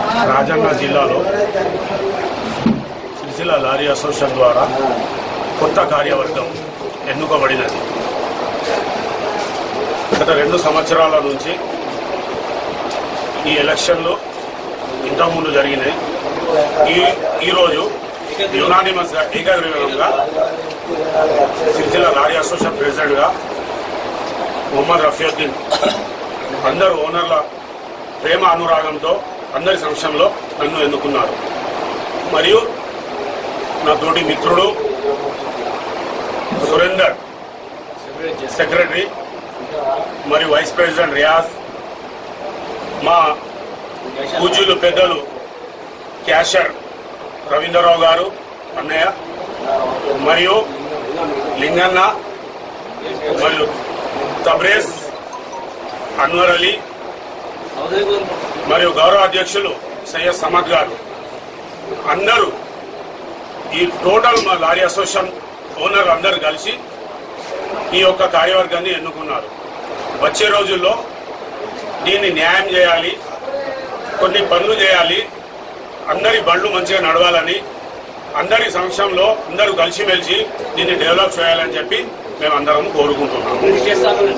రాజన్న జిల్లాలో Sircilla lorry association ద్వారా కొత్త కార్యవర్గం ఎన్నుకోబడినది గత రెండు సంవత్సరాల నుంచి ఈ ఎలక్షన్లు ఇంతకుముందు జరిగినాయి ఈ ఈరోజు యునానిమస్ గా ఏకగ్రీవంగా సిరిసిల్ల లారీ అసోసియేషన్ ప్రెసిడెంట్ గా మొహమ్మద్ రఫీయుద్దీన్ అందరు ఓనర్ల ప్రేమ అనురాగంతో అందరి సమక్షంలో నన్ను ఎన్నుకున్నారు మరియు నా తోటి మిత్రుడు సురేందర్ సెక్రటరీ మరియు వైస్ ప్రెసిడెంట్ రియాజ్ మా పూజలు పెద్దలు క్యాషర్ రవీంద్రరావు గారు అన్నయ్య మరియు లింగన్న మరియు తబ్రేజ్ అన్వర్ అలీ మరియు గౌరవ అధ్యక్షులు సయ్యద్ సమద్ గారు అందరూ ఈ టోటల్ మా లారీ అసోసియేషన్ ఓనర్ అందరు కలిసి ఈ యొక్క కార్యవర్గాన్ని ఎన్నుకున్నారు వచ్చే రోజుల్లో దీన్ని న్యాయం చేయాలి కొన్ని పనులు చేయాలి అందరి బండ్లు మంచిగా నడవాలని అందరి సమక్షంలో అందరూ కలిసిమెలిసి దీన్ని డెవలప్ చేయాలని చెప్పి మేము అందరం కోరుకుంటున్నాము